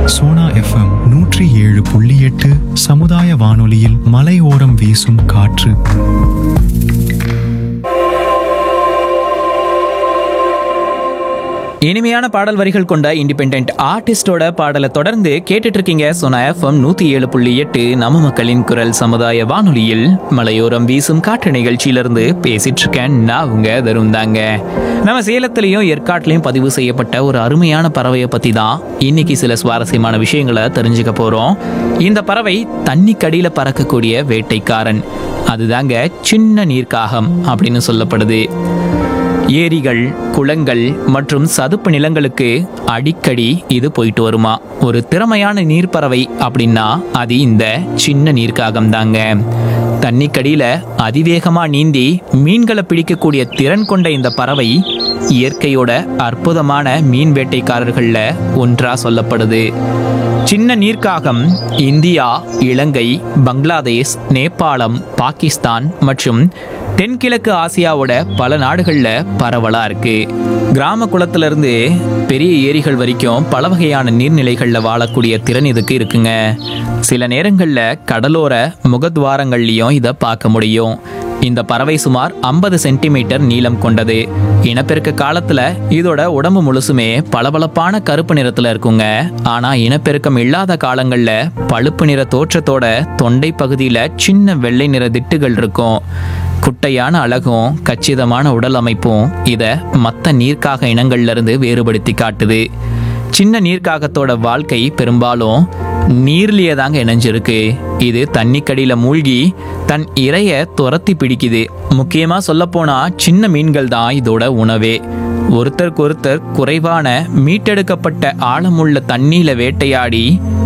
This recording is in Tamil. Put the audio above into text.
சோனா எஃப்எம் நூற்றி ஏழு புள்ளி எட்டு சமுதாய வானொலியில் மலையோரம் வீசும் காற்று இனிமையான பாடல் வரிகள் கொண்ட இண்டிபெண்ட் ஆர்டிஸ்டோட பாடலை தொடர்ந்து கேட்டுட்டு இருக்கீங்க சோனா எஃப்எம் நூத்தி ஏழு புள்ளி எட்டு நம்ம மக்களின் குரல் சமுதாய வானொலியில் மலையோரம் வீசும் காற்று நிகழ்ச்சியிலிருந்து பேசிட்டு இருக்கேன் நான் உங்க தரும் தாங்க நம்ம சேலத்திலையும் ஏற்காட்டிலையும் பதிவு செய்யப்பட்ட ஒரு அருமையான பறவையை பத்தி தான் இன்னைக்கு சில சுவாரஸ்யமான விஷயங்களை தெரிஞ்சுக்க போறோம் இந்த பறவை தண்ணிக்கடியில பறக்கக்கூடிய வேட்டைக்காரன் அதுதாங்க சின்ன நீர்க்காகம் அப்படின்னு சொல்லப்படுது ஏரிகள் குளங்கள் மற்றும் சதுப்பு நிலங்களுக்கு அடிக்கடி இது போயிட்டு வருமா ஒரு திறமையான நீர்ப்பறவை அப்படின்னா அது இந்த சின்ன நீர்க்காகம் தாங்க தண்ணிக்கடியில அதிவேகமா நீந்தி மீன்களை பிடிக்கக்கூடிய திறன் கொண்ட இந்த பறவை இயற்கையோட அற்புதமான மீன் வேட்டைக்காரர்கள்ல ஒன்றா சொல்லப்படுது சின்ன நீர்க்காகம் இந்தியா இலங்கை பங்களாதேஷ் நேபாளம் பாகிஸ்தான் மற்றும் தென்கிழக்கு ஆசியாவோட பல நாடுகளில் பரவலா இருக்கு கிராம குளத்துல இருந்து பெரிய ஏரிகள் வரைக்கும் பல வகையான நீர்நிலைகளில் வாழக்கூடிய திறன் இதுக்கு இருக்குங்க சில நேரங்களில் கடலோர முகத்வாரங்கள்லையும் இதை பார்க்க முடியும் இந்த பறவை சுமார் 50 சென்டிமீட்டர் நீளம் கொண்டது இனப்பெருக்க காலத்துல இதோட உடம்பு முழுசுமே பளபளப்பான கருப்பு நிறத்துல இருக்குங்க ஆனா இனப்பெருக்கம் இல்லாத காலங்கள்ல பழுப்பு நிற தோற்றத்தோட தொண்டை பகுதியில சின்ன வெள்ளை நிற திட்டுகள் இருக்கும் குட்டையான அழகும் கச்சிதமான உடல் அமைப்பும் இத மற்ற நீர்க்காக இனங்கள்ல இருந்து வேறுபடுத்தி காட்டுது சின்ன நீர்க்காகத்தோட வாழ்க்கை பெரும்பாலும் நீர்லயே தாங்க இணைஞ்சிருக்கு இது தண்ணிக்கடியில மூழ்கி தன் இரைய துரத்தி பிடிக்குது முக்கியமா சொல்லப்போனா சின்ன மீன்கள் தான் இதோட உணவே ஒருத்தருக்கு ஒருத்தர் குறைவான மீட்டெடுக்கப்பட்ட ஆழமுள்ள தண்ணீல வேட்டையாடி